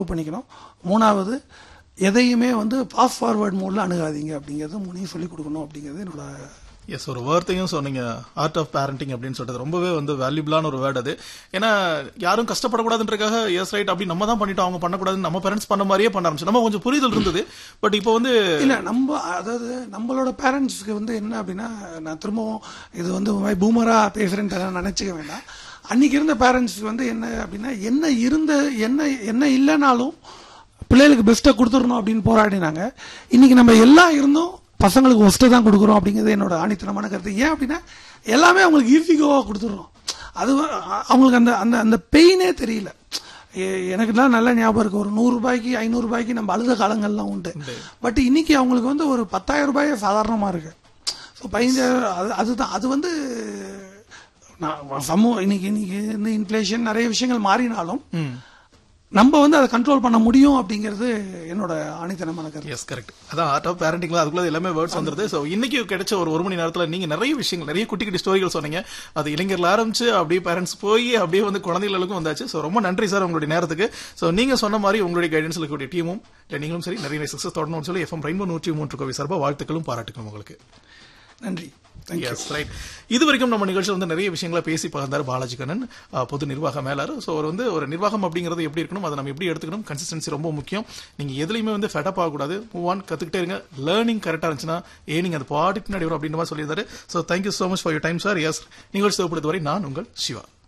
பண்ணிக்கணும் மூணாவது எதையுமே வந்து பாஸ் ஃபார்வர்ட் மோட்ல அணுகாதீங்க அப்படிங்கிறது மூணையும் சொல்லிக் கொடுக்கணும் அப்படிங்கிறது என்னோட எஸ் ஒரு வார்த்தையும் சொன்னீங்க ஆர்ட் ஆஃப் பேரண்டிங் அப்படின்னு சொல்றது ரொம்பவே வந்து வேல்யூபிளான ஒரு வேர்ட் அது ஏன்னா யாரும் கஷ்டப்படக்கூடாதுன்றக்காக எஸ் ரைட் அப்படி நம்ம தான் பண்ணிட்டோம் அவங்க பண்ணக்கூடாதுன்னு நம்ம பேரண்ட்ஸ் பண்ண மாதிரியே பண்ண ஆரம்பிச்சு நம்ம கொஞ்சம் புரிதல் இருந்தது பட் இப்போ வந்து இல்ல நம்ம அதாவது நம்மளோட பேரண்ட்ஸ்க்கு வந்து என்ன அப்படின்னா நான் திரும்பவும் இது வந்து ஒரு மாதிரி பூமரா பேசுறேன்ட்டு நான் நினைச்சுக்க வேண்டாம் அன்னைக்கு இருந்த பேரண்ட்ஸ்க்கு வந்து என்ன அப்படின்னா என்ன இருந்த என்ன என்ன இல்லைனாலும் பிள்ளைகளுக்கு பெஸ்ட்டை கொடுத்துடணும் அப்படின்னு போராடினாங்க இன்னைக்கு நம்ம எல்லாம் இருந்தும் பசங்களுக்கு ஒஸ்ட்டை தான் கொடுக்குறோம் அப்படிங்கிறது என்னோட ஆணித்தனமான கருத்து ஏன் அப்படின்னா எல்லாமே அவங்களுக்கு ஈஸிகோவாக கொடுத்துடுறோம் அது வ- அவங்களுக்கு அந்த அந்த அந்த பெயினே தெரியல எ- எனக்குலாம் நல்ல ஞாபகம் இருக்கு ஒரு நூறு ரூபாய்க்கு ஐநூறு ரூபாய்க்கு நம்ம அழுத காலங்கள்லாம் உண்டு பட் இன்னைக்கு அவங்களுக்கு வந்து ஒரு பத்தாயிரம் ரூபாயே சாதாரணமா இருக்கு ஸோ பதினஞ்சாயிரம் அது அதுதான் அது வந்து நான் சமூக இன்னைக்கு இன்னைக்கு இந்த இன்ஃப்ளேஷன் நிறைய விஷயங்கள் மாறினாலும் நம்ம வந்து அதை கண்ட்ரோல் பண்ண முடியும் அப்படிங்கிறது என்னோட ஆணித்தனமான கருத்து எஸ் கரெக்ட் அதான் ஆர்ட் ஆஃப் பேரண்டிங்ல அதுக்குள்ள எல்லாமே வேர்ட்ஸ் வந்துருது ஸோ இன்னைக்கு கிடைச்ச ஒரு ஒரு மணி நேரத்துல நீங்க நிறைய விஷயங்கள் நிறைய குட்டி குட்டி ஸ்டோரிகள் சொன்னீங்க அது இளைஞர்ல ஆரம்பிச்சு அப்படியே பேரண்ட்ஸ் போய் அப்படியே வந்து குழந்தைகளுக்கும் வந்தாச்சு ஸோ ரொம்ப நன்றி சார் உங்களுடைய நேரத்துக்கு ஸோ நீங்க சொன்ன மாதிரி உங்களுடைய கைடன்ஸ்ல இருக்கக்கூடிய டீமும் இல்லை நீங்களும் சரி நிறைய சக்சஸ் தொடரணும்னு சொல்லி எஃப்எம் ரெயின்போ நூற்றி மூன்று கோவை சார்பாக வாழ்த்துக்களும் பாராட்டுகளும் உங்களுக்கு நன்றி தேங்க்யூ எஸ் ரைட் இது வரைக்கும் நம்ம நிகழ்ச்சியில் வந்து நிறைய விஷயங்களை பேசி பகிர்ந்தார் பாலாஜி கண்ணன் அஹ், பொது நிர்வாக மேலாளர் ஸோ ஒரு வந்து ஒரு நிர்வாகம் அப்படிங்கிறது எப்படி இருக்கணும் அதை நம்ம எப்படி எடுத்துக்கணும் கன்சிஸ்டன்சி ரொம்ப முக்கியம் நீங்க எதுலையுமே வந்து ஃபெட்டப் ஆகக்கூடாது மூவ் ஆன் கத்துக்கிட்டே இருங்க லேர்னிங் கரெக்டா இருந்துச்சுன்னா ஏ நீங்க அது பாட்டுக்கு பின்னாடி வரும் அப்படின்ற மாதிரி சொல்லியிருந்தாரு so thank you so much for your time sir yes நிகழ்ச்சி வரை நான் உங்கள் சிவா